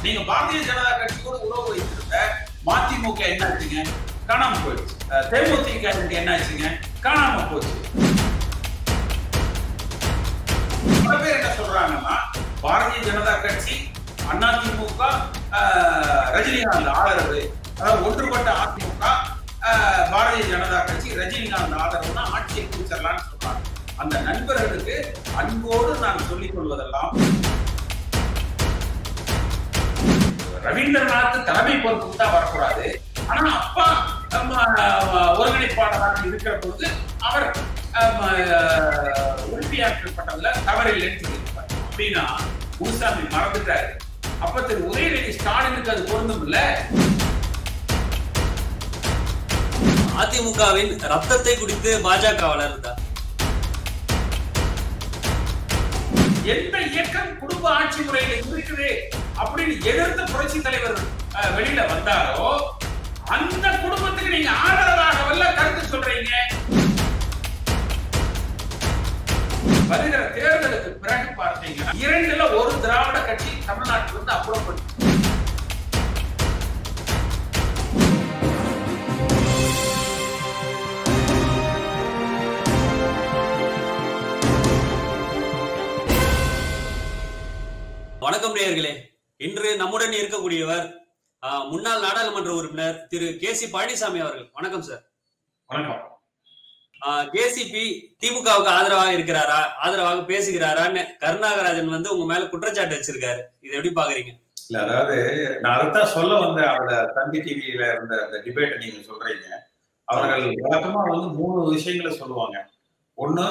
நீங்க பாரதிய ஜனதா கட்சியோட உறவு வைத்திருந்த மதிமுக என்னாச்சுங்க காணாம போயிடுச்சு அஹ் தேமுதிக என்னாச்சுங்க காணாம போச்சு பல பேர் என்ன சொல்றாங்கன்னா பாரதிய ஜனதா கட்சி அதிமுக அஹ், ரஜினிகாந்த் ஆதரவு அதாவது ஒன்றுபட்ட அதிமுக அஹ், பாரதிய ஜனதா கட்சி ரஜினிகாந்த் ஆதரவுனா ஆட்சியை பிடிச்சிடலாம்னு சொல்றாங்க அந்த நண்பர்களுக்கு அன்போடு நான் சொல்லிக் கொள்வதெல்லாம் ரவீந்திரநாத் தலைமை பொறுப்புக்கு தான் வரக்கூடாது ஆனா அப்பா நம்ம அஹ், ஒருங்கிணைப்பாளராக இருக்கிற பொழுது அவர் அஹ், உறுப்பியாக்கப்பட்டதுல தவறில்லைன்னு சொல்லியிருப்பார் அப்படின்னா முனுசாமி மறந்துட்டாரு அப்ப திரு உதயநிதி ஸ்டாலினுக்கு அது பொருந்தும் இல்ல அதிமுகவின் ரத்தத்தை குடித்து பாஜக வளருதா எந்த இயக்கம் குடும்ப ஆட்சி முறையில இருக்குது அப்படின்னு எதிர்த்து புரட்சி தலைவர் அஹ், வெளியில வந்தாரோ அந்த குடும்பத்துக்கு நீங்க ஆதரவாகவல்ல கருத்து சொல்றீங்க வருகிற தேர்தலுக்கு பிறகு பார்த்தீங்கன்னா இரண்டுல ஒரு திராவிட கட்சி தமிழ்நாட்டில் இருந்து அப்புறப்பட்டு வணக்கம் நேயர்களே இன்று நம்முடன் இருக்கக்கூடியவர் ஆஹ், முன்னாள் நாடாளுமன்ற உறுப்பினர் திரு கே சி பழனிசாமி அவர்கள் வணக்கம் சார் வணக்கம் கேசிபி திமுகவுக்கு ஆதரவாக இருக்கிறாரா ஆதரவாக பேசுகிறாரான்னு கருணாகராஜன் வந்து உங்க மேல குற்றச்சாட்டு வச்சிருக்காரு இதை எப்படி பாக்குறீங்க இல்ல அதாவது நான் அதைத்தான் சொல்ல வந்த அவட தந்தி டிவியில இருந்த அந்த டிபேட்டை நீங்க சொல்றீங்க அவர்கள் வழக்கமா வந்து மூணு விஷயங்களை சொல்லுவாங்க ஒண்ணு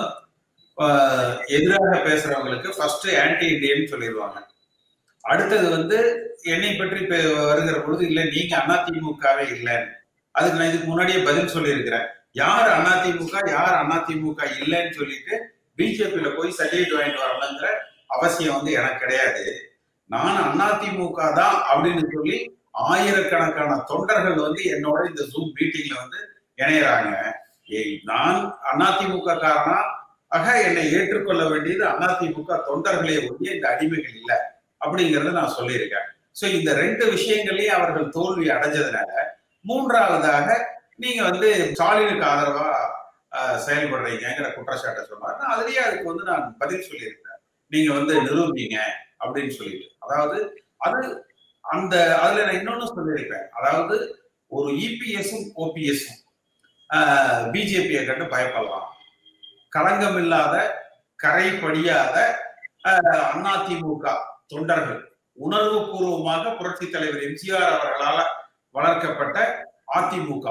ஆஹ், எதிராக பேசுறவங்களுக்கு ஃபர்ஸ்ட் ஆன்டி இண்டியன் சொல்லிடுவாங்க அடுத்தது வந்து என்னை பற்றி பே- வருகிற பொழுது இல்ல நீங்க அதிமுகவே இல்லைன்னு அதுக்கு நான் இதுக்கு முன்னாடியே பதில் சொல்லியிருக்கிறேன் யார் அதிமுக யார் அதிமுக இல்லைன்னு சொல்லிட்டு பிஜேபியில போய் சர்டிஃபிகேட் வாங்கிட்டு வரணுங்கிற அவசியம் வந்து எனக்கு கிடையாது நான் அதிமுக தான் அப்படின்னு சொல்லி ஆயிரக்கணக்கான தொண்டர்கள் வந்து என்னோட இந்த ஜூம் மீட்டிங்ல வந்து இணையறாங்க ஏய், நான் அதிமுக காரனா ஆக என்னை ஏற்றுக்கொள்ள வேண்டியது அதிமுக தொண்டர்களே ஒழிய இந்த அடிமைகள் இல்லை அப்படிங்கறத நான் சொல்லியிருக்கேன் சோ இந்த ரெண்டு விஷயங்களையும் அவர்கள் தோல்வி அடைஞ்சதுனால மூன்றாவதாக நீங்க வந்து ஸ்டாலினுக்கு ஆதரவா ஆஹ், செயல்படுறீங்கிற குற்றச்சாட்டை சொன்னார் நான் அதுலயே அதுக்கு வந்து நான் பதில் சொல்லியிருக்கேன் நீங்க வந்து நிரூபிங்க அப்படின்னு சொல்லிட்டு அதாவது அது அந்த அதுல நான் இன்னொன்னு சொல்லியிருப்பேன் அதாவது ஒரு இபிஎஸும் ஓபிஎஸும் பிஜேபியை கண்டு பயப்படலாம் களங்கம் இல்லாத கரை படியாத ஆஹ், அதிமுக தொண்டர்கள் உணர்வு பூர்வமாக புரட்சி தலைவர் எம்ஜிஆர் அவர்களால வளர்க்கப்பட்ட அதிமுக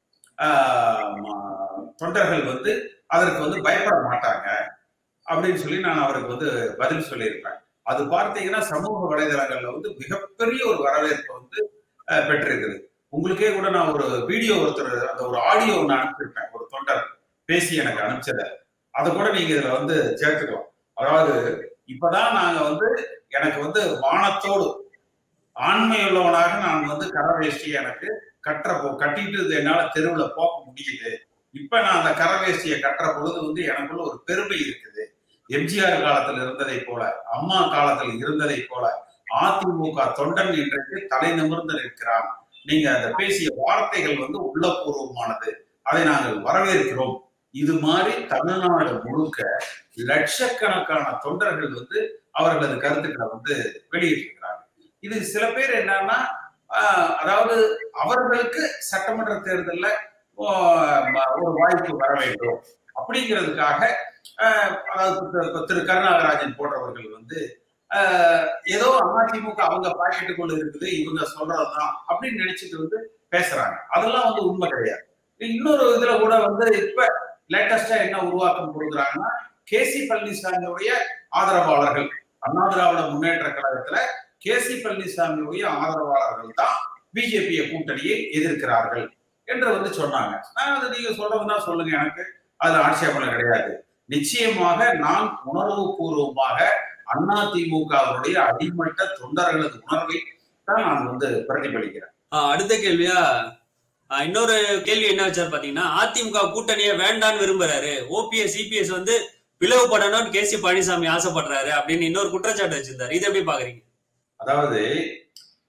ஆஹ், ம- தொண்டர்கள் வந்து அதற்கு வந்து பயப்பட மாட்டாங்க அப்படின்னு சொல்லி நான் அவருக்கு வந்து பதில் சொல்லியிருப்பேன் அது பார்த்தீங்கன்னா சமூக வலைதளங்கள்ல வந்து மிகப்பெரிய ஒரு வரவேற்பு வந்து அஹ், பெற்றிருக்குது உங்களுக்கே கூட நான் ஒரு வீடியோ ஒருத்தர் அந்த ஒரு ஆடியோ ஒன்று அனுப்பிச்சிருப்பேன் ஒரு தொண்டர் பேசி எனக்கு அனுப்பிச்சதை அதை கூட நீங்க இதுல வந்து சேர்த்துக்கலாம் அதாவது இப்பதான் நாங்க வந்து எனக்கு வந்து வானத்தோடு ஆண்மையுள்ளவனாக நான் வந்து கரவேஷ்டி எனக்கு கட்டுற போ கட்டிட்டு இது என்னால தெருவுல போக முடியுது இப்ப நான் அந்த கரவேஷ்டியை கட்டுற பொழுது வந்து எனக்குள்ள ஒரு பெருமை இருக்குது எம்ஜிஆர் காலத்தில் இருந்ததை போல அம்மா காலத்தில் இருந்ததை போல அதிமுக தொண்டன் இன்றைக்கு தலை நிமிர்ந்து நிற்கிறான் நீங்க அந்த பேசிய வார்த்தைகள் வந்து உள்ளபூர்வமானது அதை நாங்கள் வரவேற்கிறோம் இது மாதிரி தமிழ்நாடு முழுக்க லட்சக்கணக்கான தொண்டர்கள் வந்து அவர்களது கருத்துக்களை வந்து வெளியிட்டிருக்கிறாங்க இது சில பேர் என்னன்னா ஆஹ், அதாவது அவர்களுக்கு சட்டமன்ற தேர்தல்ல ஆஹ், ம- ஒரு வாய்ப்பு வர வேண்டும் அப்படிங்கிறதுக்காக ஆஹ், அதாவது திரு- இப்ப திரு கருணாகராஜன் போன்றவர்கள் வந்து ஆஹ், ஏதோ அதிமுக அவங்க பாக்கெட்டுக்குள்ள இருக்குது இவங்க சொல்றதுதான் அப்படின்னு நினைச்சிட்டு வந்து பேசுறாங்க அதெல்லாம் வந்து உண்மை கிடையாது இன்னொரு இதுல கூட வந்து இப்ப லேட்டஸ்டா என்ன உருவாக்கம் கொடுக்குறாங்கன்னா கே சி பழனிசாமியுடைய ஆதரவாளர்கள் அண்ணா திராவிட முன்னேற்ற கழகத்துல கே சி பழனிசாமியுடைய ஆதரவாளர்கள் தான் பிஜேபி கூட்டணியை எதிர்க்கிறார்கள் என்று வந்து சொன்னாங்க நான் அது நீங்க சொல்றதுன்னா சொல்லுங்க எனக்கு அது ஆட்சேபனை கிடையாது நிச்சயமாக நான் உணர்வு பூர்வமாக அண்ணா திமுகவுடைய அடிமட்ட தொண்டர்களது உணர்வை தான் நான் வந்து பிரதிபலிக்கிறேன் ஆஹ், அடுத்த கேள்வியா ஆஹ், இன்னொரு கேள்வி என்ன வச்சார் பாத்தீங்கன்னா அதிமுக கூட்டணியை வேண்டான்னு விரும்புறாரு ஓபிஎஸ் சிபிஎஸ் வந்து பிளவுபடணும்னு கே சி பழனிசாமி ஆசைப்படுறாரு அப்படின்னு இன்னொரு குற்றச்சாட்டு வச்சிருந்தாரு இதை எப்படி பாக்குறீங்க அதாவது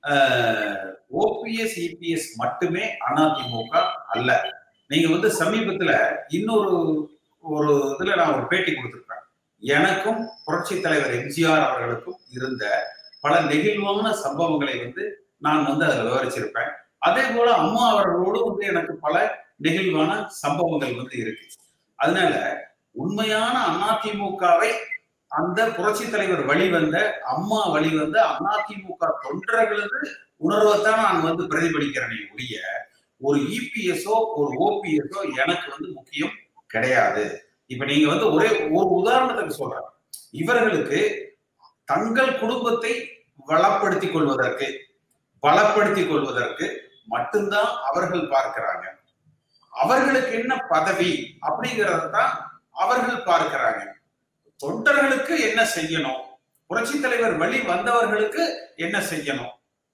ஓபிஎஸ் இபிஎஸ் மட்டுமே அதிமுக அல்ல நீங்க வந்து சமீபத்துல இன்னொரு ஒரு இதுல நான் ஒரு பேட்டி கொடுத்திருப்பேன் எனக்கும் புரட்சி தலைவர் எம்ஜிஆர் அவர்களுக்கும் இருந்த பல நெகிழ்வான சம்பவங்களை வந்து நான் வந்து அதுல விவரிச்சிருப்பேன் அதே போல அம்மா அவர்களோடு வந்து எனக்கு பல நெகிழ்வான சம்பவங்கள் வந்து இருக்கு அதனால உண்மையான அதிமுகவை அந்த புரட்சி தலைவர் வழிவந்த அம்மா வழிவந்த அதிமுக தொண்டர்களது உணர்வைத்தான் நான் வந்து பிரதிபலிக்கிறேனே ஒழிய ஒரு இபிஎஸ்ஓ ஒரு ஓபிஎஸ்ஓ எனக்கு வந்து முக்கியம் கிடையாது இப்ப நீங்க வந்து ஒரே ஒரு உதாரணத்துக்கு சொல்றேன் இவர்களுக்கு தங்கள் குடும்பத்தை வளப்படுத்திக் கொள்வதற்கு பலப்படுத்திக் கொள்வதற்கு மட்டும்தான் அவர்கள் பார்க்கிறாங்க அவர்களுக்கு என்ன பதவி அப்படிங்கறத தான் அவர்கள் பார்க்கிறாங்க தொண்டர்களுக்கு என்ன செய்யணும் புரட்சி தலைவர் வழி வந்தவர்களுக்கு என்ன செய்யணும்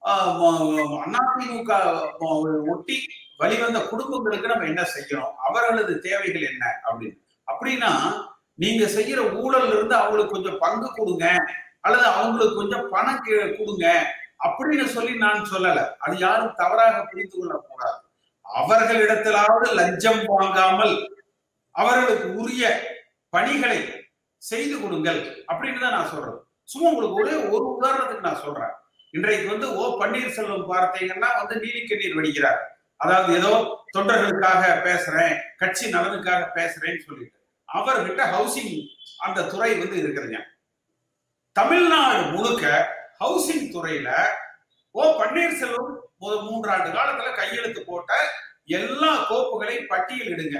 அதிமுக ஒட்டி வழிவந்த குடும்பங்களுக்கு நம்ம என்ன செய்யணும் அவர்களது தேவைகள் என்ன அப்படின்னு அப்படின்னா நீங்க செய்யற ஊழல்ல இருந்து அவங்களுக்கு கொஞ்சம் பங்கு கொடுங்க அல்லது அவங்களுக்கு கொஞ்சம் பணம் கொடுங்க அப்படின்னு சொல்லி நான் சொல்லல அது யாரும் தவறாக புரிந்து கொள்ளக்கூடாது அவர்களிடத்திலாவது லஞ்சம் வாங்காமல் அவர்களுக்கு உரிய பணிகளை செய்து கொடுங்கள் அப்படின்னு தான் நான் சொல்றேன் சும்மா உங்களுக்கு ஒரே ஒரு உதாரணத்துக்கு நான் சொல்றேன் இன்றைக்கு வந்து ஓ பன்னீர்செல்வம் பார்த்தீங்கன்னா வந்து நீலிக்கண்ணீர் வடிக்கிறார் அதாவது ஏதோ தொண்டர்களுக்காக பேசுறேன் கட்சி நலனுக்காக பேசுறேன்னு சொல்லிட்டு அவர்கிட்ட ஹவுசிங் அந்த துறை வந்து இருக்குதுங்க தமிழ்நாடு முழுக்க ஹவுசிங் துறையில ஓ பன்னீர்செல்வம் மூன்றாண்டு காலத்துல கையெழுத்து போட்ட எல்லா கோப்புகளையும் பட்டியலிடுங்க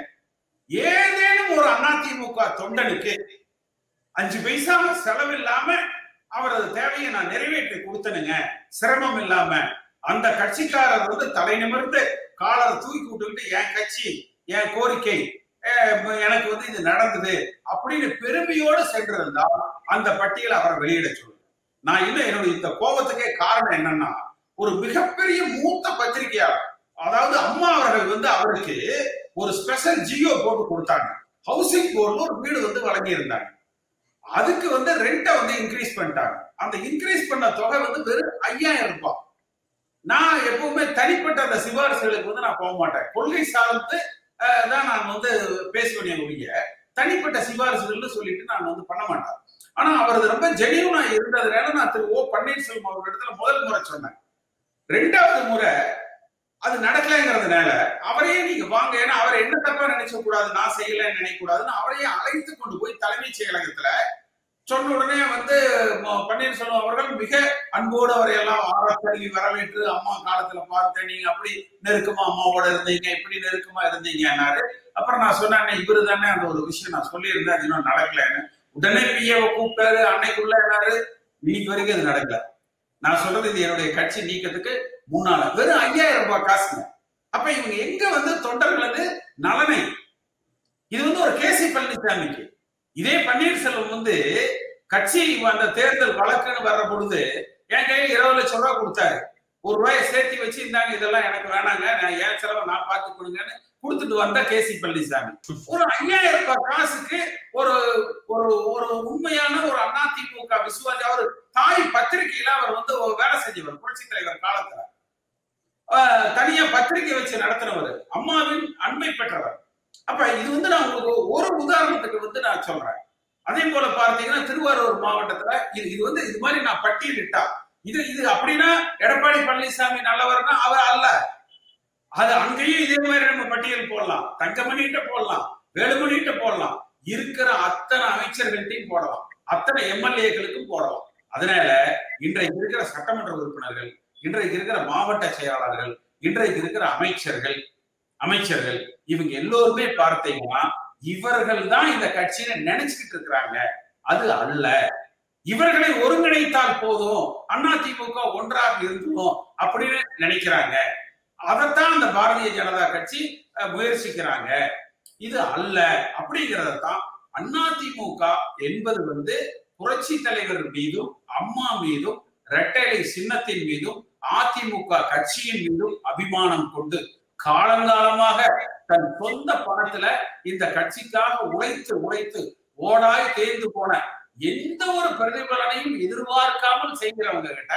ஏதேனும் ஒரு அதிமுக தொண்டனுக்கு அஞ்சு பைசா செலவில்லாம அவரது தேவையை நான் நிறைவேற்றி கொடுத்தனுங்க சிரமம் இல்லாம அந்த கட்சிக்காரர் வந்து தலை நிமிர்ந்து காலரை தூக்கி விட்டுக்கிட்டு என் கட்சி என் கோரிக்கை எனக்கு வந்து இது நடந்தது அப்படின்னு பெருமையோடு சென்றிருந்தால் அந்த பட்டியலை அவரை வெளியிட சொல்லுங்க நான் இன்னும் என்னுடைய இந்த கோபத்துக்கே காரணம் என்னன்னா ஒரு மிகப்பெரிய மூத்த பத்திரிகையாளர் அதாவது அம்மா அவர்கள் வந்து அவருக்கு ஒரு ஸ்பெஷல் ஜியோ போட்டு கொடுத்தாங்க ஹவுசிங் போர்டு ஒரு வீடு வந்து வழங்கி இருந்தாங்க அதுக்கு வந்து ரெண்ட்டை வந்து இன்க்ரீஸ் பண்ணிட்டாங்க அந்த இன்க்ரீஸ் பண்ண தொகை வந்து வெறும் ஐயாயிரம் ரூபாய் நான் எப்பவுமே தனிப்பட்ட அந்த சிபாரிசுகளுக்கு வந்து நான் போக மாட்டேன் கொள்கை சார்ந்து தான் நான் வந்து பேசுவேன் ஒழிய தனிப்பட்ட சிபாரிசுகள்னு சொல்லிட்டு நான் வந்து பண்ண மாட்டேன் ஆனா அவரது ரொம்ப ஜெனியூனா இருந்ததுனால நான் திரு ஓ பன்னீர்செல்வம் அவர்களிடத்துல முதல் முறை சொன்னேன் ரெண்டாவது முறை அது நடக்கலைங்கிறதுனால அவரையே நீங்க வாங்க ஏன்னா அவரை என்ன தப்பா நினைச்ச கூடாது நான் செய்யலன்னு நினைக்க கூடாதுன்னு அவரையே அழைத்து கொண்டு போய் தலைமைச் செயலகத்துல சொன்ன உடனே வந்து பன்னீர்செல்வம் அவர்கள் மிக அன்போடு அவரை எல்லாம் ஆராய்ச்சி வரவேற்று அம்மா காலத்துல பார்த்தேன் நீங்க அப்படி நெருக்கமா அம்மாவோட இருந்தீங்க இப்படி நெருக்கமா இருந்தீங்கன்னாரு அப்புறம் நான் சொன்னேன் இவரு தானே அந்த ஒரு விஷயம் நான் சொல்லியிருந்தேன் அது இன்னும் நடக்கலன்னு உடனே பிஏவை கூப்பிட்டாரு அன்னைக்குள்ள என்னாரு இன்னைக்கு வரைக்கும் அது நடக்கல நான் சொல்றது இது என்னுடைய கட்சி நீக்கத்துக்கு முன்னால வெறும் ஐயாயிரம் ரூபாய் காசுங்க அப்ப இவங்க எங்க வந்து தொண்டர்களது நலனை இது வந்து ஒரு கேசி பழனிசாமிக்கு இதே பன்னீர்செல்வம் வந்து கட்சி அந்த தேர்தல் வழக்குன்னு வர்ற பொழுது என் கையில் இருபது லட்சம் ரூபாய் கொடுத்தாரு ஒரு ரூபாயை சேர்த்து வச்சு இருந்தாங்க இதெல்லாம் எனக்கு வேணாங்க நான் ஏன் செலவை நான் பார்த்துக்கணுங்கன்னு கொடுத்துட்டு வந்த கேசி பழனிசாமி ஒரு ஐயாயிரம் ரூபாய் காசுக்கு ஒரு ஒரு ஒரு உண்மையான ஒரு அதிமுக விசுவாசி அவர் தாய் பத்திரிகையில அவர் வந்து வேலை செஞ்சவர் புரட்சி தலைவர் காலத்துல தனியா பத்திரிகை வச்சு நடத்தினவர் அம்மாவின் அன்பை பெற்றவர் அப்ப இது வந்து நான் உங்களுக்கு ஒரு உதாரணத்துக்கு வந்து நான் சொல்றேன் அதே போல பார்த்தீங்கன்னா திருவாரூர் மாவட்டத்துல இது இது வந்து இது மாதிரி நான் பட்டியலிட்டா இது இது அப்படின்னா எடப்பாடி பழனிசாமி நல்லவர்னா அவர் அல்ல அது அங்கேயும் இதே மாதிரி நம்ம பட்டியல் போடலாம் தங்கமணிகிட்ட போடலாம் வேலுமணிகிட்ட போடலாம் இருக்கிற அத்தனை அமைச்சர்கள்ட்டையும் போடலாம் அத்தனை எம்எல்ஏக்களுக்கும் போடலாம் அதனால இன்றைக்கு இருக்கிற சட்டமன்ற உறுப்பினர்கள் இன்றைக்கு இருக்கிற மாவட்ட செயலாளர்கள் இன்றைக்கு இருக்கிற அமைச்சர்கள் அமைச்சர்கள் இவங்க எல்லோருமே பார்த்தீங்கன்னா இவர்கள் தான் இந்த கட்சியில நினைச்சுக்கிட்டு இருக்கிறாங்க அது அல்ல இவர்களை ஒருங்கிணைத்தால் போதும் அதிமுக ஒன்றாக இருந்தோம் அப்படின்னு நினைக்கிறாங்க அதைத்தான் அந்த பாரதிய ஜனதா கட்சி முயற்சிக்கிறாங்க இது அல்ல அப்படிங்கிறதான் அதிமுக என்பது வந்து புரட்சி தலைவர் மீதும் அம்மா மீதும் இரட்டை சின்னத்தின் மீதும் அதிமுக கட்சியின் மீதும் அபிமானம் கொண்டு காலங்காலமாக தன் சொந்த பணத்துல இந்த கட்சிக்காக உழைத்து உழைத்து ஓடாய் தேர்ந்து போன எந்த ஒரு பிரதிபலனையும் எதிர்பார்க்காமல் செய்கிறவங்க கிட்ட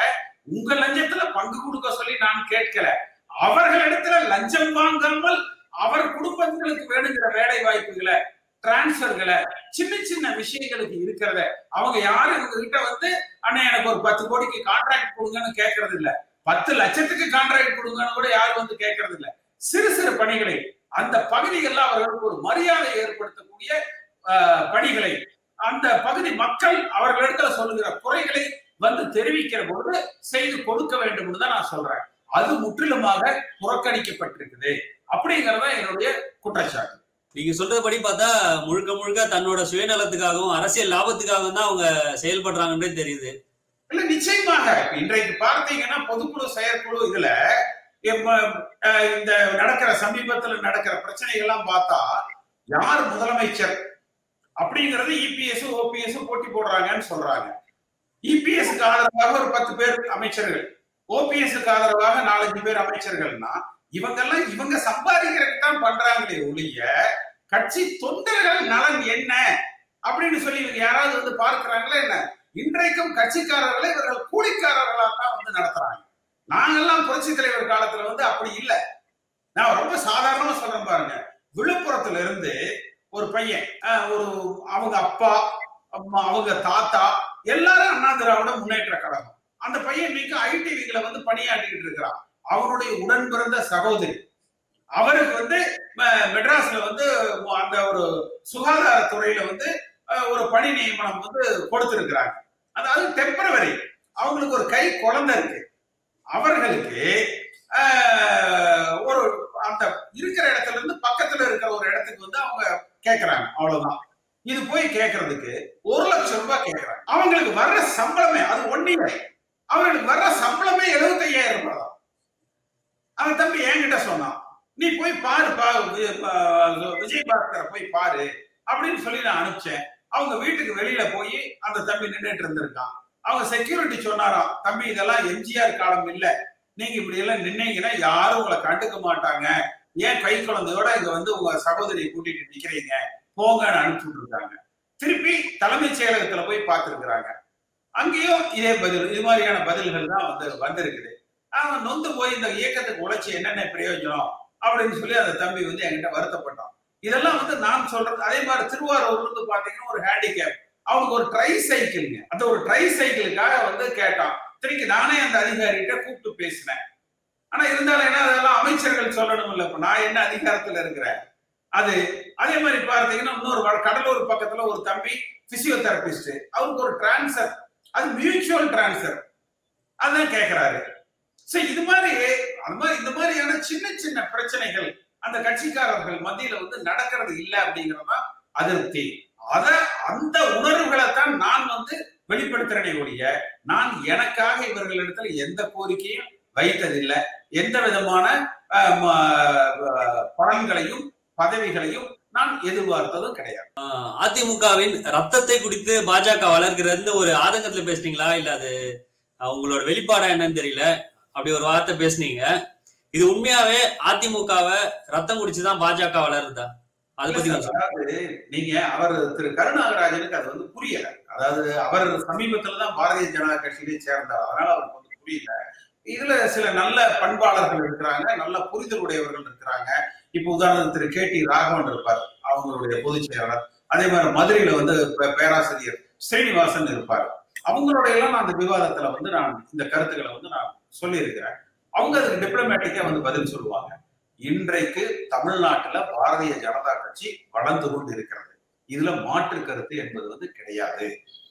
உங்க லஞ்சத்துல பங்கு கொடுக்க சொல்லி நான் கேட்கல அவர்களிடத்துல லஞ்சம் வாங்காமல் அவர் குடும்பங்களுக்கு வேணுங்கிற வேலை வாய்ப்புகளை டிரான்ஸ்பர்களை சின்ன சின்ன விஷயங்களுக்கு இருக்கிறத அவங்க யாரும் இவங்க கிட்ட வந்து அண்ணா எனக்கு ஒரு பத்து கோடிக்கு கான்ட்ராக்ட் கொடுங்கன்னு கேட்கறது இல்ல பத்து லட்சத்துக்கு கான்ட்ராக்ட் கொடுங்கன்னு கூட யாரும் வந்து கேட்கறது இல்ல சிறு சிறு பணிகளை அந்த பகுதிகளில் அவர்களுக்கு ஒரு மரியாதை ஏற்படுத்தக்கூடிய ஆஹ், பணிகளை அந்த பகுதி மக்கள் அவர்களிடத்துல சொல்லுகிற குறைகளை வந்து தெரிவிக்கிற பொழுது செய்து கொடுக்க வேண்டும் தான் நான் சொல்றேன் அது முற்றிலுமாக புறக்கணிக்கப்பட்டிருக்குது அப்படிங்கறத என்னுடைய குற்றச்சாட்டு நீங்க சொல்றபடி பார்த்தா முழுக்க முழுக்க தன்னோட சுயநலத்துக்காகவும் அரசியல் லாபத்துக்காகவும் தான் அவங்க செயல்படுறாங்கன்றே தெரியுது இல்ல நிச்சயமாக இன்றைக்கு பார்த்தீங்கன்னா பொதுக்குழு செயற்குழு இதுல எப்ப, அஹ், இந்த நடக்கிற சமீபத்துல நடக்கிற பிரச்சனைகள்லாம் பார்த்தா யார் முதலமைச்சர் அப்படிங்கறது இபிஎஸ் ஓபிஎஸ் போட்டி போடுறாங்கன்னு சொல்றாங்க இபிஎஸ்க்கு ஆதரவாக ஒரு பத்து பேர் அமைச்சர்கள் ஓபிஎஸ்க்கு ஆதரவாக நாலஞ்சு பேர் அமைச்சர்கள்னா இவங்கெல்லாம் இவங்க சம்பாதிக்கிறதுக்கு தான் பண்றாங்களே ஒழிய கட்சி தொண்டர்கள் நலன் என்ன அப்படின்னு சொல்லி இவங்க யாராவது வந்து பார்க்கிறாங்களா என்ன இன்றைக்கும் கட்சிக்காரர்களை இவர்கள் கூலிக்காரர்களா தான் வந்து நடத்துறாங்க நாங்கெல்லாம் புரட்சி தலைவர் காலத்துல வந்து அப்படி இல்லை நான் ரொம்ப சாதாரணமா சொல்றேன் பாருங்க விழுப்புரத்துல இருந்து ஒரு பையன் அஹ், ஒரு அவங்க அப்பா அம்மா அவங்க தாத்தா எல்லாரும் அண்ணா திராவிட முன்னேற்ற கழகம் அந்த பையன் இன்னைக்கு ஐடிவிகளை வந்து பணியாற்றிட்டு இருக்கிறான் அவனுடைய உடன் பிறந்த சகோதரி அவருக்கு வந்து ம- மெட்ராஸ்ல வந்து அந்த ஒரு சுகாதாரத்துறையில வந்து அஹ், ஒரு பணி நியமனம் வந்து கொடுத்திருக்கிறாங்க அதாவது டெம்பரவரி அவங்களுக்கு ஒரு கை குழந்தை இருக்கு அவர்களுக்கு ஆஹ், ஒரு அந்த இருக்கிற இடத்துல இருந்து பக்கத்துல இருக்கிற ஒரு இடத்துக்கு வந்து அவங்க கேக்குறாங்க அவ்வளவுதான் இது போய் கேட்கறதுக்கு ஒரு லட்சம் ரூபாய் கேட்கறாங்க அவங்களுக்கு வர்ற சம்பளமே அது ஒன் இயர் அவங்களுக்கு வர்ற சம்பளமே எழுபத்தையாயிரம் ரூபாய் தான் அவன் தம்பி என்கிட்ட சொன்னான் நீ போய் பாரு பா வி- பா- விஜய் பாஸ்கரை போய் பாரு அப்படின்னு சொல்லி நான் அனுப்பிச்சேன் அவங்க வீட்டுக்கு வெளியில போய் அந்த தம்பி நின்றுட்டு இருந்திருக்கான் அவங்க செக்யூரிட்டி சொன்னாராம் தம்பி இதெல்லாம் எம்ஜிஆர் காலம் இல்ல நீங்க இப்படி எல்லாம் நின்னீங்கன்னா யாரும் உங்களை கண்டுக்க மாட்டாங்க ஏன் கை குழந்தையோட இங்க வந்து உங்க சகோதரியை கூட்டிட்டு நிக்கிறீங்க போங்கன்னு அனுப்பிச்சுட்டு இருக்காங்க திருப்பி தலைமைச் செயலகத்துல போய் பார்த்திருக்கிறாங்க அங்கேயும் இதே பதில் இது மாதிரியான பதில்கள் தான் வந்து வந்திருக்குது அவன் நொந்து போய் இந்த இயக்கத்துக்கு உழைச்சி என்னென்ன பிரயோஜனம் அப்படின்னு சொல்லி அந்த தம்பி வந்து என்கிட்ட வருத்தப்பட்டான் இதெல்லாம் வந்து நான் சொல்றது அதே மாதிரி திருவாரூர்ல இருந்து பாத்தீங்கன்னா ஒரு ஹேண்டிகேப் அவனுக்கு ஒரு ட்ரை சைக்கிள்ங்க அந்த ஒரு ட்ரை சைக்கிளுக்காக வந்து கேட்டான் திருப்பி நானே அந்த அதிகாரிகிட்ட கூப்பிட்டு பேசினேன் ஆனா இருந்தாலும் என்ன அதெல்லாம் அமைச்சர்கள் சொல்லணும் இல்ல இப்ப நான் என்ன அதிகாரத்துல இருக்கிறேன் அது அதே மாதிரி பார்த்தீங்கன்னா இன்னொரு வ- கடலூர் பக்கத்துல ஒரு தம்பி பிசியோதெரபிஸ்ட் அவருக்கு ஒரு டிரான்ஸ்ஃபர் அது மியூச்சுவல் டிரான்ஸ்ஃபர் அதான் கேக்குறாரு சரி இது மாதிரி அது மாதிரி இந்த மாதிரியான சின்ன சின்ன பிரச்சனைகள் அந்த கட்சிக்காரர்கள் மத்தியில வந்து நடக்கிறது இல்லை அப்படிங்கறதுதான் அதிருப்தி அத அந்த உணர்வுகளை தான் நான் வந்து வெளிப்படுத்துறேனே ஒழிய நான் எனக்காக இவர்களிடத்துல எந்த கோரிக்கையும் வைத்ததில்லை எந்த விதமான அஹ், ம, அஹ், பலன்களையும் பதவிகளையும் நான் எதிர்பார்த்ததும் கிடையாது அதிமுகவின் ரத்தத்தை குடித்து பாஜக வளர்க்கிறது ஒரு ஆதங்கத்துல பேசுனீங்களா இல்ல அது அஹ், உங்களோட வெளிப்பாடா என்னன்னு தெரியல அப்படி ஒரு வார்த்தை பேசுனீங்க இது உண்மையாவே அதிமுகவை ரத்தம் குடிச்சுதான் பாஜக வளருதா அதை பத்தி கொஞ்சம் சொல்லுங்க. அதாவது நீங்க அவர் திரு கருணாகராஜனுக்கு அது வந்து புரியல அதாவது அவர் சமீபத்துல தான் பாரதிய ஜனதா கட்சியிலே சேர்ந்தார் அதனால அவருக்கு வந்து புரியல இதுல சில நல்ல பண்பாளர்கள் இருக்கிறாங்க நல்ல புரிதல் உடையவர்கள் இருக்கிறாங்க இப்ப உதாரணத்துக்கு திரு கே டி ராகவன் இருப்பார் அவங்களுடைய பொதுச் செயலாளர் அதே மாதிரி மதுரையில வந்து பே- பேராசிரியர் ஸ்ரீனிவாசன் இருப்பார் அவங்களோட எல்லாம் நான் அந்த விவாதத்துல வந்து நான் இந்த கருத்துக்களை வந்து நான் சொல்லியிருக்கிறேன் அவங்க அதுக்கு டிப்ளமேட்டிக்கா வந்து பதில் சொல்லுவாங்க இன்றைக்கு தமிழ்நாட்டுல பாரதிய ஜனதா கட்சி வளர்ந்து கொண்டு இருக்கிறது இதுல மாற்று கருத்து என்பது வந்து கிடையாது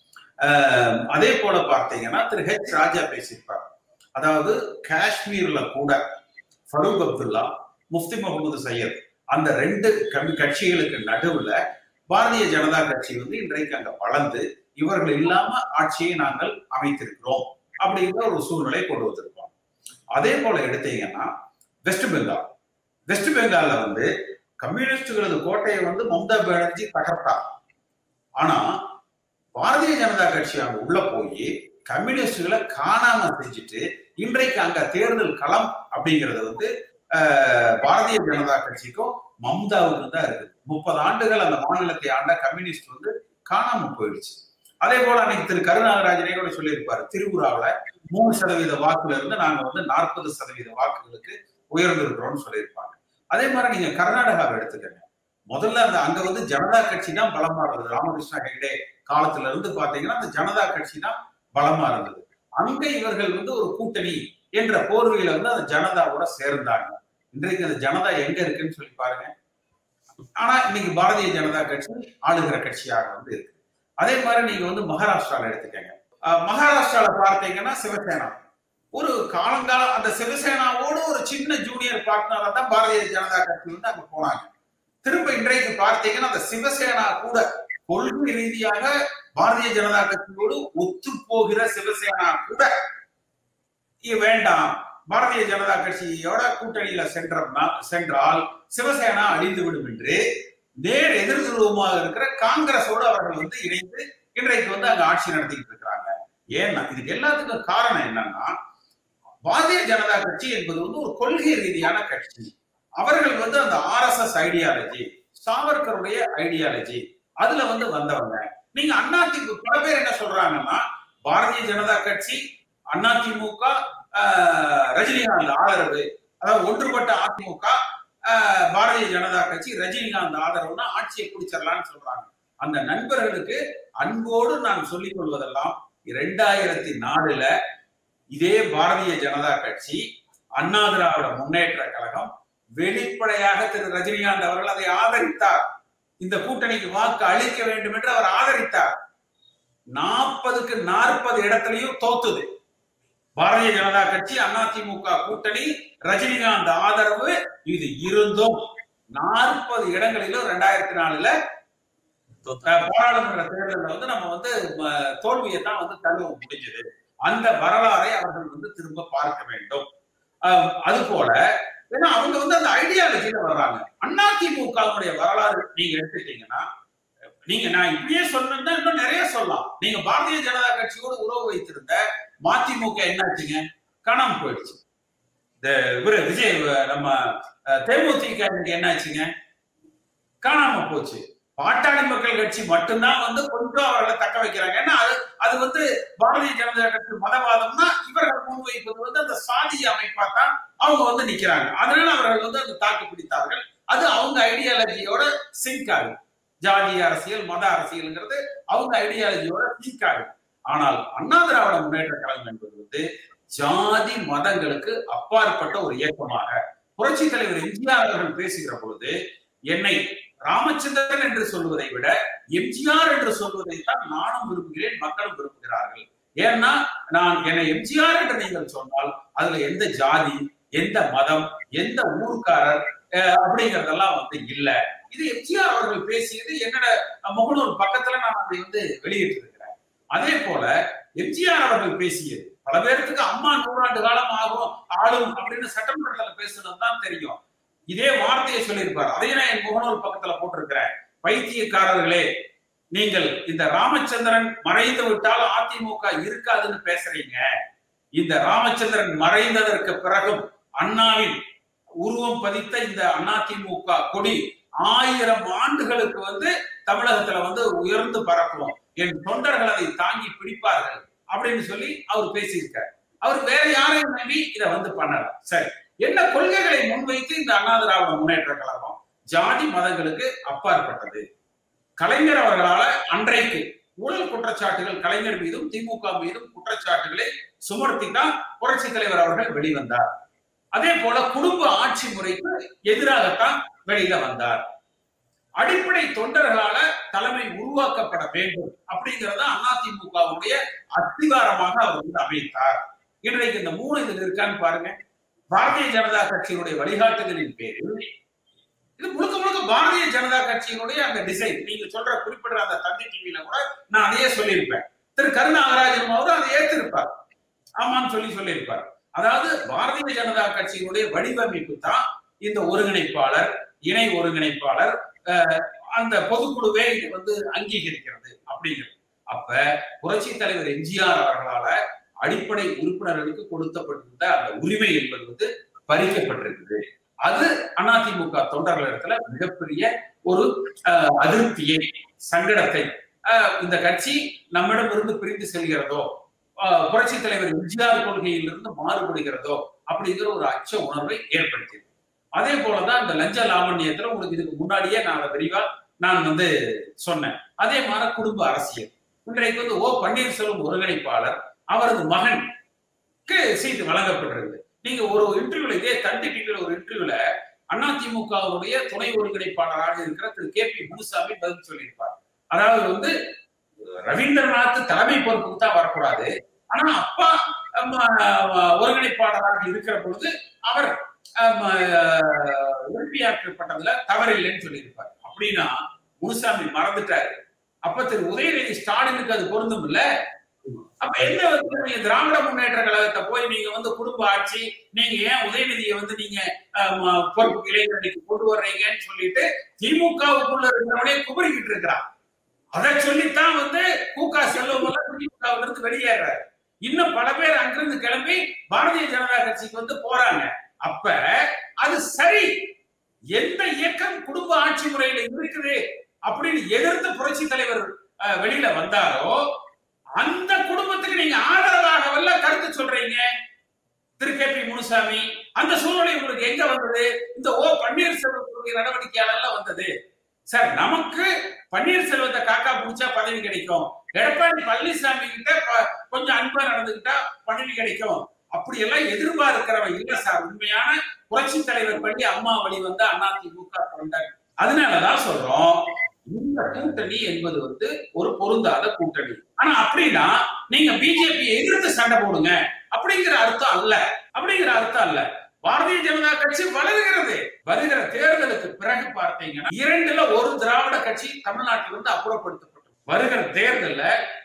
ஆஹ் அதே போல பார்த்தீங்கன்னா திரு ஹெச் ராஜா பேசியிருப்பார் அதாவது காஷ்மீர்ல கூட ஃபரூக் அப்துல்லா முஃப்தி முகமது சையத் அந்த ரெண்டு கட்சி- கட்சிகளுக்கு நடுவுல பாரதிய ஜனதா கட்சி வந்து இன்றைக்கு அங்க வளர்ந்து இவர்கள் இல்லாம ஆட்சியை நாங்கள் அமைத்திருக்கிறோம் அப்படிங்கிற ஒரு சூழ்நிலை கொண்டு வந்திருக்கோம் அதே போல எடுத்தீங்கன்னா வெஸ்ட் பெங்கால் வெஸ்ட் பெங்கால்ல வந்து கம்யூனிஸ்டுகளது கோட்டையை வந்து மம்தா பானர்ஜி தகர்த்தா ஆனா பாரதிய ஜனதா கட்சி அங்க உள்ள போய் கம்யூனிஸ்டுகளை காணாம செஞ்சுட்டு இன்றைக்கு அங்க தேர்தல் களம் அப்படிங்கிறது வந்து ஆஹ், பாரதிய ஜனதா கட்சிக்கும் மம்தாவுக்கும் தான் இருக்குது முப்பது ஆண்டுகள் அந்த மாநிலத்தை ஆண்ட கம்யூனிஸ்ட் வந்து காணாம போயிடுச்சு அதே போல அன்னைக்கு திரு கருணாகராஜனே கூட சொல்லியிருப்பாரு திரிபுராவுல மூணு சதவீத வாக்குல இருந்து நாங்க வந்து நாற்பது சதவீத வாக்குகளுக்கு உயர்ந்திருக்கிறோம்னு சொல்லியிருப்பாங்க அதே மாதிரி நீங்க கர்நாடகாவை எடுத்துக்கங்க முதல்ல அந்த அங்க வந்து ஜனதா கட்சி தான் பலமா இருந்தது ராமகிருஷ்ணா ஹெக்டே காலத்துல இருந்து பாத்தீங்கன்னா அந்த ஜனதா கட்சி தான் பலமா இருந்தது அங்க இவர்கள் வந்து ஒரு கூட்டணி என்ற போர்வையில வந்து அந்த ஜனதாவோட சேர்ந்தாங்க இன்றைக்கு அந்த ஜனதா எங்க இருக்குன்னு சொல்லி பாருங்க ஆனா இன்னைக்கு பாரதிய ஜனதா கட்சி ஆளுகிற கட்சியாக வந்து இருக்கு அதே மாதிரி நீங்க வந்து மகாராஷ்டிரால எடுத்துக்கங்க அஹ் மகாராஷ்டிரால பார்த்தீங்கன்னா சிவசேனா ஒரு காலங்காலம் அந்த சிவசேனாவோட ஒரு சின்ன ஜூனியர் பார்ட்னரா தான் பாரதிய ஜனதா கட்சி வந்து அங்க போனாங்க திரும்ப இன்றைக்கு பார்த்தீங்கன்னா அந்த சிவசேனா கூட கொள்கை ரீதியாக பாரதிய ஜனதா கட்சியோடு ஒத்து போகிற சிவசேனா கூட இது வேண்டாம் பாரதிய ஜனதா கட்சியோட கூட்டணியில சென்றோம்னா சென்றால் சிவசேனா அழிந்து விடும் என்று நேர் எதிர்துருவமாக இருக்கிற காங்கிரஸோடு அவர்கள் வந்து இணைந்து இன்றைக்கு வந்து அங்க ஆட்சி நடத்திக்கிட்டு இருக்கிறாங்க ஏன்னா இதுக்கு எல்லாத்துக்கும் காரணம் என்னன்னா பாரதிய ஜனதா கட்சி என்பது வந்து ஒரு கொள்கை ரீதியான கட்சி அவர்கள் வந்து அந்த ஆர்எஸ்எஸ் ஐடியாலஜி சாவர்கருடைய ஐடியாலஜி அதுல வந்து வந்தவங்க நீங்க அதிமுக பல பேர் என்ன சொல்றாங்கன்னா பாரதிய ஜனதா கட்சி அதிமுக ஆஹ், ரஜினிகாந்த் ஆதரவு அதாவது ஒன்றுபட்ட அதிமுக ஆஹ், பாரதிய ஜனதா கட்சி ரஜினிகாந்த் ஆதரவுனா ஆட்சியை பிடிச்சிடலாம்னு சொல்றாங்க அந்த நண்பர்களுக்கு அன்போடு நான் சொல்லிக் கொள்வதெல்லாம் இரண்டாயிரத்தி நாலுல இதே பாரதிய ஜனதா கட்சி அண்ணா திராவிட முன்னேற்ற கழகம் வெளிப்படையாக திரு ரஜினிகாந்த் அவர்கள் அதை ஆதரித்தார் இந்த கூட்டணிக்கு வாக்கு அளிக்க வேண்டும் என்று அவர் ஆதரித்தார் நாற்பதுக்கு நாற்பது இடத்திலையும் தோத்துது பாரதிய ஜனதா கட்சி அதிமுக கூட்டணி ரஜினிகாந்த் ஆதரவு இது இருந்தும் நாற்பது இடங்களிலும் ரெண்டாயிரத்தி நாலுல அஹ், பாராளுமன்ற தேர்தலில் வந்து நம்ம வந்து ம- தோல்வியை தான் வந்து தழுவ முடிஞ்சது அந்த வரலாறை அவர்கள் வந்து திரும்ப பார்க்க வேண்டும் அஹ், அது போல ஏன்னா அவங்க வந்து அந்த ஐடியாலஜியில வர்றாங்க அதிமுகவுடைய வரலாறு நீங்க எடுத்துட்டீங்கன்னா நீங்க நான் இப்படியே சொன்னா இன்னும் நிறைய சொல்லலாம் நீங்க பாரதிய ஜனதா கட்சியோடு உறவு வைத்திருந்த மதிமுக என்னாச்சுங்க காணாம போயிடுச்சு இந்த இவரு விஜய் அஹ், நம்ம அஹ், தேமுதிக இன்னைக்கு என்னாச்சுங்க காணாம போச்சு பாட்டாளி மக்கள் கட்சி மட்டும்தான் வந்து கொஞ்சம் அவர்களை தக்க வைக்கிறாங்க ஏன்னா அது அது வந்து பாரதிய ஜனதா கட்சி மதவாதம்னா இவர்கள் முன்வைப்பது வந்து அந்த சாதிய அமைப்பா தான் அவங்க வந்து நிக்கிறாங்க அதனால அவர்கள் வந்து அந்த தாக்கு பிடித்தார்கள் அது அவங்க ஐடியாலஜியோட சிங்க் ஆகும் ஜாதி அரசியல் மத அரசியல்ங்கிறது அவங்க ஐடியாலஜியோட சிங்க் ஆகும் ஆனால் அண்ணா திராவிட முன்னேற்ற கழகம் என்பது வந்து ஜாதி மதங்களுக்கு அப்பாற்பட்ட ஒரு இயக்கமாக புரட்சி தலைவர் எம்ஜிஆர் அவர்கள் பேசுகிற பொழுது என்னை ராமச்சந்திரன் என்று சொல்வதை விட எம்ஜிஆர் என்று சொல்வதை தான் நானும் விரும்புகிறேன் மக்களும் விரும்புகிறார்கள் ஏன்னா நான் என்னை எம்ஜிஆர் என்று நீங்கள் சொன்னால் அதுல எந்த ஜாதி எந்த மதம் எந்த ஊர்க்காரர் அஹ், அப்படிங்கறதெல்லாம் வந்து இல்ல இது எம்ஜிஆர் அவர்கள் பேசியது என்னோட முகநூல் பக்கத்துல நான் அதை வந்து வெளியிட்டு இருக்கிறேன் அதே போல எம்ஜிஆர் அவர்கள் பேசியது பல பேருக்கு அம்மா நூறாண்டு காலம் ஆகும் ஆளும் அப்படின்னு சட்டமன்றத்துல பேசுனது தான் தெரியும் இதே வார்த்தையை சொல்லியிருப்பார் அதையும் நான் என் முகநூல் பக்கத்துல போட்டிருக்கிறேன் பைத்தியக்காரர்களே நீங்கள் இந்த ராமச்சந்திரன் மறைந்து விட்டால் அதிமுக இருக்காதுன்னு பேசுறீங்க இந்த ராமச்சந்திரன் மறைந்ததற்கு பிறகும் அண்ணாவின் உருவம் பதித்த இந்த அதிமுக கொடி ஆயிரம் ஆண்டுகளுக்கு வந்து தமிழகத்துல வந்து உயர்ந்து பறக்கும் என் தொண்டர்கள் அதை தாங்கி பிடிப்பார்கள் அப்படின்னு சொல்லி அவர் பேசியிருக்கார் அவர் வேற யாரையும் நம்பி இதை வந்து பண்ணல சரி என்ன கொள்கைகளை முன்வைத்து இந்த அண்ணா திராவிட முன்னேற்ற கழகம் ஜாதி மதங்களுக்கு அப்பாற்பட்டது கலைஞர் அவர்களால அன்றைக்கு ஊழல் குற்றச்சாட்டுகள் கலைஞர் மீதும் திமுக மீதும் குற்றச்சாட்டுகளை சுமர்த்தி தான் புரட்சி தலைவர் அவர்கள் வெளிவந்தார் அதே போல குடும்ப ஆட்சி முறைக்கு எதிராகத்தான் வெளியில வந்தார் அடிப்படை தொண்டர்களால தலைமை உருவாக்கப்பட வேண்டும் அப்படிங்கறத அதிமுகவுடைய அத்திவாரமாக அவர் வந்து அமைத்தார் இன்றைக்கு இந்த மூணு இது இருக்கான்னு பாருங்க பாரதிய ஜனதா கட்சியினுடைய வழிகாட்டுதலின் பேரில் இது முழுக்க முழுக்க பாரதிய ஜனதா கட்சியினுடைய அந்த டிசைன் நீங்க சொல்ற குறிப்பிடுற அந்த தந்தி டிவியில கூட நான் அதையே சொல்லியிருப்பேன் திரு கருணாகராஜன் அவரும் அதை ஏற்றிருப்பார் ஆமான்னு சொல்லி சொல்லியிருப்பார் அதாவது பாரதிய ஜனதா கட்சியினுடைய வடிவமைப்பு தான் இந்த ஒருங்கிணைப்பாளர் இணை ஒருங்கிணைப்பாளர் அஹ், அந்த பொதுக்குழுவே இது வந்து அங்கீகரிக்கிறது அப்படிங்கிறது அப்ப புரட்சி தலைவர் எம்ஜிஆர் அவர்களால அடிப்படை உறுப்பினர்களுக்கு கொடுக்கப்பட்டிருந்த அந்த உரிமை என்பது வந்து பறிக்கப்பட்டிருக்குது அது அதிமுக தொண்டர்களிடத்துல மிகப்பெரிய ஒரு அஹ், அதிருப்தியை சங்கடத்தை அஹ், இந்த கட்சி நம்மிடம் இருந்து பிரிந்து செல்கிறதோ ஆஹ், புரட்சி தலைவர் எம்ஜிஆர் கொள்கையிலிருந்து மாறுபடுகிறதோ அப்படிங்கிற ஒரு அச்ச உணர்வை ஏற்படுத்தியது அதே போலதான் இந்த லஞ்ச லாவண்யத்துல உங்களுக்கு இதுக்கு முன்னாடியே நான் அதை விரிவா நான் வந்து சொன்னேன் அதே மாதிரி குடும்ப அரசியல் இன்றைக்கு வந்து ஓ பன்னீர்செல்வம் ஒருங்கிணைப்பாளர் அவரது மகனுக்கு சீட்டு வழங்கப்பட்டிருக்கு நீங்க ஒரு இன்டர்வியூல இதே தந்தி டிவியில ஒரு இன்டர்வியூல அதிமுகவுடைய துணை ஒருங்கிணைப்பாளராக இருக்கிற திரு கே பி முனுசாமி பதில் சொல்லியிருப்பார் அதாவது வந்து ரவீந்திரநாத் தலைமை பொறுப்புக்கு தான் வரக்கூடாது ஆனா அப்பா ஆம், ஆஹ், ஒருங்கிணைப்பாளராக இருக்கிற பொழுது அவர் உறுப்பியாக்கப்பட்டதுல தவறில்லைன்னு சொல்லியிருப்பார் அப்படின்னா முனுசாமி மறந்துட்டாரு அப்ப திரு உதயநிதி ஸ்டாலினுக்கு அது பொருந்தும் இல்ல அப்ப என்ன வந்து நீங்க திராவிட முன்னேற்ற கழகத்தை போய் நீங்க வந்து குடும்ப ஆட்சி நீங்க ஏன் உதயநிதியை வந்து நீங்க ஆஹ், பொறுப்பு இளைஞர்களுக்கு கொண்டு வர்றீங்கன்னு சொல்லிட்டு திமுகவுக்குள்ள இருக்கிறவனே குபரிக்கிட்டு இருக்கிறான் அதை சொல்லித்தான் வந்து கூகா செல்வம் எல்லாம் திமுகவுல இருந்து வெளியேறாரு இன்னும் பல பேர் அங்கிருந்து கிளம்பி பாரதிய ஜனதா கட்சிக்கு வந்து போறாங்க அப்ப அது சரி எந்த இயக்கம் குடும்ப ஆட்சி முறையில இருக்குது அப்படின்னு எதிர்த்து புரட்சி தலைவர் அஹ், வெளியில வந்தாரோ அந்த குடும்பத்துக்கு நீங்க ஆதரவாகவல்ல கருத்து சொல்றீங்க திரு கே பி முனுசாமி அந்த சூழ்நிலை உங்களுக்கு எங்க வந்தது இந்த ஓ பன்னீர்செல்வத்துடைய நடவடிக்கையால வந்தது சார் நமக்கு பன்னீர்செல்வத்தை காக்கா பிடிச்சா பதவி கிடைக்கும் எடப்பாடி பழனிசாமி கிட்ட ப- கொஞ்சம் அன்பா நடந்துகிட்டா பதவி கிடைக்கும் அப்படி எல்லாம் எதிர்பார்க்கிறவன் இல்ல சார் உண்மையான புரட்சி தலைவர் பள்ளி அம்மா வழி வந்து அதிமுக கொண்டாங்க அதனாலதான் சொல்றோம் இந்த கூட்டணி என்பது வந்து ஒரு பொருந்தாத கூட்டணி ஆனா அப்படின்னா நீங்க பிஜேபி எதிர்த்து சண்டை போடுங்க அப்படிங்கிற அர்த்தம் அல்ல அப்படிங்கிற அர்த்தம் அல்ல பாரதிய ஜனதா கட்சி வளர்கிறது வருகிற தேர்தலுக்கு பிறகு பார்த்தீங்கன்னா இரண்டுல ஒரு திராவிட கட்சி தமிழ்நாட்டில் இருந்து அப்புறப்படுத்தப்பட்டது வருகிற தேர்தல்ல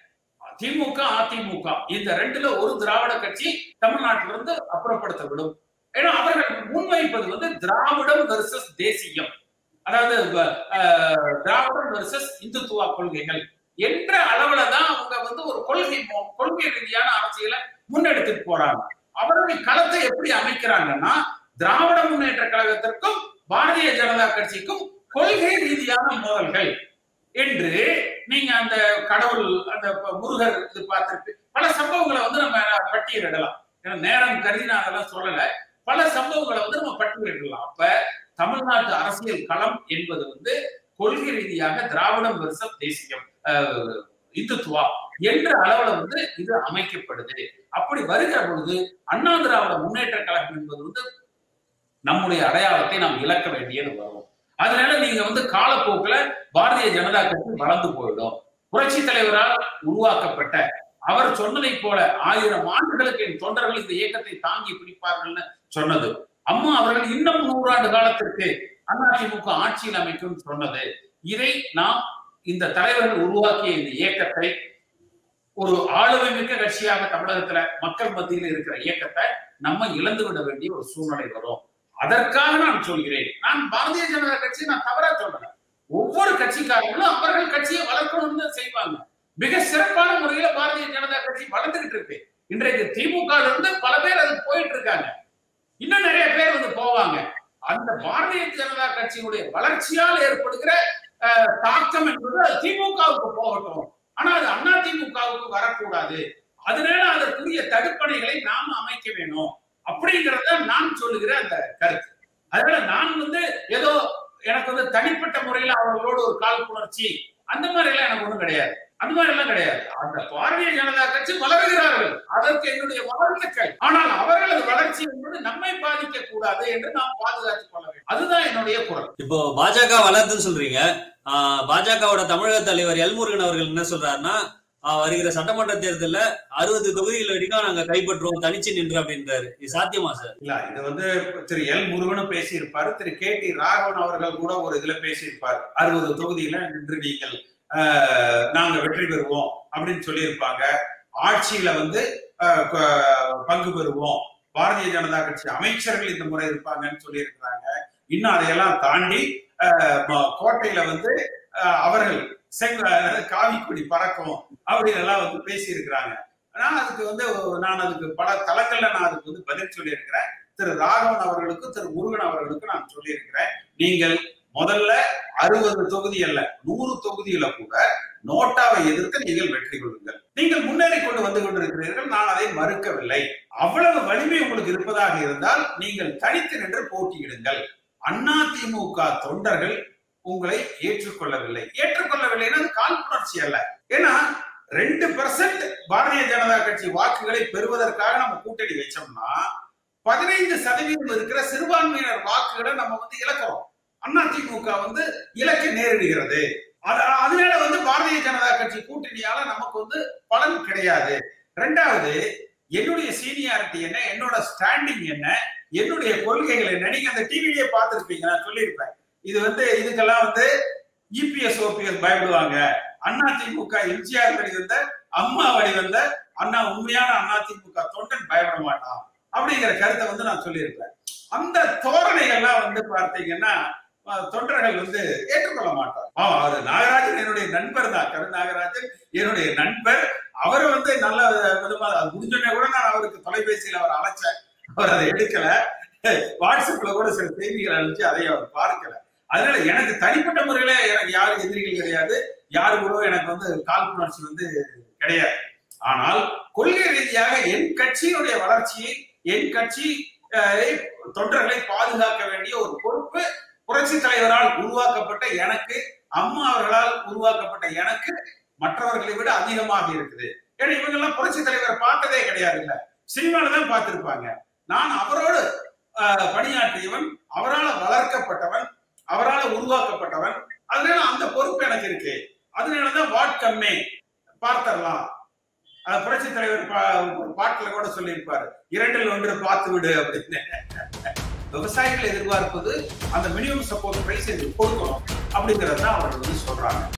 திமுக அதிமுக இந்த ரெண்டுல ஒரு திராவிட கட்சி தமிழ்நாட்டிலிருந்து அப்புறப்படுத்தப்படும் ஏன்னா அவர்கள் முன்வைப்பது வந்து திராவிடம் வெர்சஸ் தேசியம் அதாவது அஹ், திராவிடம் வெர்சஸ் இந்துத்துவா கொள்கைகள் என்ற அளவுல தான் அவங்க வந்து ஒரு கொள்கை மோ- கொள்கை ரீதியான அரசியலை முன்னெடுத்துட்டு போறாங்க அவருடைய களத்தை எப்படி அமைக்கிறாங்கன்னா திராவிட முன்னேற்ற கழகத்திற்கும் பாரதிய ஜனதா கட்சிக்கும் கொள்கை ரீதியான மோதல்கள் என்று நீங்க அந்த கடவுள் அந்த ப- முருகர் இது பார்த்திருக்கு பல சம்பவங்களை வந்து நம்ம பட்டியலிடலாம் ஏன்னா நேரம் கருதி நான் அதெல்லாம் சொல்லல பல சம்பவங்களை வந்து நம்ம பட்டியலிடலாம் அப்ப தமிழ்நாட்டு அரசியல் களம் என்பது வந்து கொள்கை ரீதியாக திராவிடம் வருஷம் தேசியம் அஹ், இந்துத்துவா என்ற அளவுல வந்து இது அமைக்கப்படுது அப்படி வருகிற பொழுது அண்ணா திராவிட முன்னேற்ற கழகம் என்பது வந்து நம்முடைய அடையாளத்தை நாம் இழக்க வேண்டியது வரும் அதனால நீங்க வந்து காலப்போக்குல பாரதிய ஜனதா கட்சி வளர்ந்து போயிடும் புரட்சி தலைவரால் உருவாக்கப்பட்ட அவர் சொன்னதை போல ஆயிரம் ஆண்டுகளுக்கு என் தொண்டர்கள் இந்த இயக்கத்தை தாங்கி பிடிப்பார்கள்னு சொன்னது அம்மா அவர்கள் இன்னும் நூறாண்டு காலத்திற்கு அதிமுக ஆட்சியில் அமைக்கும் சொன்னது இதை நாம் இந்த தலைவர்கள் உருவாக்கிய இந்த இயக்கத்தை ஒரு ஆளுமை மிக்க கட்சியாக தமிழகத்துல மக்கள் மத்தியில் இருக்கிற இயக்கத்தை நம்ம இழந்து விட வேண்டிய ஒரு சூழ்நிலை வரும் அதற்காக நான் சொல்கிறேன் நான் பாரதிய ஜனதா கட்சி நான் தவறா சொல்லல ஒவ்வொரு கட்சிக்காரங்களும் அவர்கள் கட்சியை வளர்க்கணும்னு தான் செய்வாங்க மிக சிறப்பான முறையில பாரதிய ஜனதா கட்சி வளர்ந்துகிட்டு இருக்கு இன்றைக்கு திமுக ல இருந்து பல பேர் அது போயிட்டு இருக்காங்க இன்னும் நிறைய பேர் வந்து போவாங்க அந்த பாரதிய ஜனதா கட்சியினுடைய வளர்ச்சியால் ஏற்படுகிற அஹ், தாக்கம் என்பது அது திமுகவுக்கு போகட்டும் ஆனா அது அண்ணா திமுகவுக்கு வரக்கூடாது அதனால அதற்குரிய தடுப்பணைகளை நாம் அமைக்க வேணும் அப்படிங்கறத நான் சொல்லுகிற அந்த கருத்து அதனால நான் வந்து ஏதோ எனக்கு வந்து தனிப்பட்ட முறையில அவர்களோடு ஒரு காழ்ப்புணர்ச்சி அந்த மாதிரி எல்லாம் எனக்கு ஒண்ணும் கிடையாது அந்த மாதிரி எல்லாம் கிடையாது அந்த பாரதிய ஜனதா கட்சி வளர்கிறார்கள் அதற்கு என்னுடைய வாழ்த்துக்கள் ஆனால் அவர்களது வளர்ச்சி என்பது நம்மை பாதிக்க கூடாது என்று நாம் பாதுகாத்துக் கொள்ள வேண்டும் அதுதான் என்னுடைய குரல் இப்போ பாஜக வளருதுன்னு சொல்றீங்க ஆஹ் பாஜகவோட தமிழக தலைவர் எல் முருகன் அவர்கள் என்ன சொல்றாருன்னா ஆஹ் வருகிற சட்டமன்ற தேர்தல்ல அறுபது தொகுதிகள் வரைக்கும் நாங்க கைப்பற்றுவோம் தனிச்சு நின்று அப்படின்றாரு இது சாத்தியமா சார் இல்ல இது வந்து திரு எல் முருகனும் பேசியிருப்பாரு திரு கே டி ராகவன் அவர்கள் கூட ஒரு இதுல பேசியிருப்பார் அறுபது தொகுதியில நின்று நீங்கள் ஆஹ், நாங்க வெற்றி பெறுவோம் அப்படின்னு சொல்லியிருப்பாங்க ஆட்சியில வந்து ஆஹ், க- பங்கு பெறுவோம் பாரதிய ஜனதா கட்சி அமைச்சர்கள் இந்த முறை இருப்பாங்கன்னு சொல்லியிருக்கிறாங்க இன்னும் அதையெல்லாம் தாண்டி ஆஹ், ம- கோட்டையில வந்து ஆஹ், அவர்கள் செங்க காவிக்குடி பறக்கும் அப்படின்னு எல்லாம் வந்து பேசியிருக்கிறாங்க நான் அதுக்கு வந்து நான் அதுக்கு பல தளங்கள்ல நான் அதுக்கு வந்து பதில் சொல்லியிருக்கிறேன் திரு ராகவன் அவர்களுக்கும் திரு முருகன் அவர்களுக்கும் நான் சொல்லியிருக்கிறேன் நீங்கள் முதல்ல அறுபது தொகுதி அல்ல நூறு தொகுதியில கூட நோட்டாவை எதிர்த்து நீங்கள் வெற்றி கொள்ளுங்கள் நீங்கள் முன்னேறி கொண்டு வந்து கொண்டிருக்கிறீர்கள் நான் அதை மறுக்கவில்லை அவ்வளவு வலிமை உங்களுக்கு இருப்பதாக இருந்தால் நீங்கள் தனித்து நின்று போட்டியிடுங்கள் அதிமுக தொண்டர்கள் உங்களை ஏற்றுக்கொள்ளவில்லை ஏற்றுக்கொள்ளவில்லைன்னா அது காழ்ப்புணர்ச்சி அல்ல ஏன்னா ரெண்டு பெர்சென்ட் பாரதிய ஜனதா கட்சி வாக்குகளை பெறுவதற்காக நம்ம கூட்டணி வச்சோம்னா பதினைந்து சதவீதம் இருக்கிற சிறுபான்மையினர் வாக்குகளை நம்ம வந்து இழக்கிறோம் அதிமுக வந்து இலக்க நேரிடுகிறது அது- அதனால வந்து பாரதிய ஜனதா கட்சி கூட்டணியால நமக்கு வந்து பலன் கிடையாது ரெண்டாவது என்னுடைய சீனியாரிட்டி என்ன என்னோட ஸ்டாண்டிங் என்ன என்னுடைய கொள்கைகள் என்ன நீங்க அந்த டிவிலேயே பார்த்திருப்பீங்க நான் சொல்லியிருப்பேன் இது வந்து இதுக்கெல்லாம் வந்து இபிஎஸ் ஓபிஎஸ் பயப்படுவாங்க அதிமுக எம்ஜிஆர் வழிவந்த அம்மா வழிவந்த அண்ணா உண்மையான அதிமுக தொண்டன் பயப்பட மாட்டான் அப்படிங்கிற கருத்தை வந்து நான் சொல்லியிருப்பேன் அந்த தோரணைகள்லாம் வந்து பார்த்தீங்கன்னா அஹ், தொண்டர்கள் வந்து ஏற்றுக்கொள்ள மாட்டார் ஆமா அவர் நாகராஜன் என்னுடைய நண்பர் தான் கரு நாகராஜன் என்னுடைய நண்பர் அவர் வந்து நல்ல விதமா அது முடிஞ்சோடனே கூட நான் அவருக்கு தொலைபேசியில் அவர் அழைச்சேன் அவர் அதை எடுக்கல வாட்ஸ்அப்ல கூட சில செய்திகள் அனுப்பிச்சு அதை அவர் பார்க்கல அதனால எனக்கு தனிப்பட்ட முறையில எனக்கு யாரும் எதிரிகள் கிடையாது யாரு கூட எனக்கு வந்து காழ்ப்புணர்ச்சி வந்து கிடையாது ஆனால் கொள்கை ரீதியாக என் கட்சியினுடைய வளர்ச்சியை என் கட்சி அஹ், தொண்டர்களை பாதுகாக்க வேண்டிய ஒரு பொறுப்பு புரட்சி தலைவரால் உருவாக்கப்பட்ட எனக்கு அம்மா அவர்களால் உருவாக்கப்பட்ட எனக்கு மற்றவர்களை விட அதிகமாக இருக்குது ஏன்னா இவங்க எல்லாம் புரட்சி தலைவரை பார்த்ததே கிடையாது இல்ல சினிமால தான் பார்த்திருப்பாங்க நான் அவரோடு அஹ், பணியாற்றியவன் அவரால் வளர்க்கப்பட்டவன் அவரால் உருவாக்கப்பட்டவன் அதனால அந்த பொறுப்பு எனக்கு இருக்கு அதனாலதான் வாட் கம்மே பார்த்தரலாம் அஹ், புரட்சி தலைவர் பா- ஒரு பாட்டுல கூட சொல்லியிருப்பாரு இரண்டில் ஒன்று பார்த்து விடு அப்படின்னு விவசாயிகள் எதிர்பார்ப்பது அந்த மினிமம் சப்போர்ட் பிரைஸ் கொடுக்கணும் அப்படிங்கறது தான் அவர்கள் வந்து சொல்றாங்க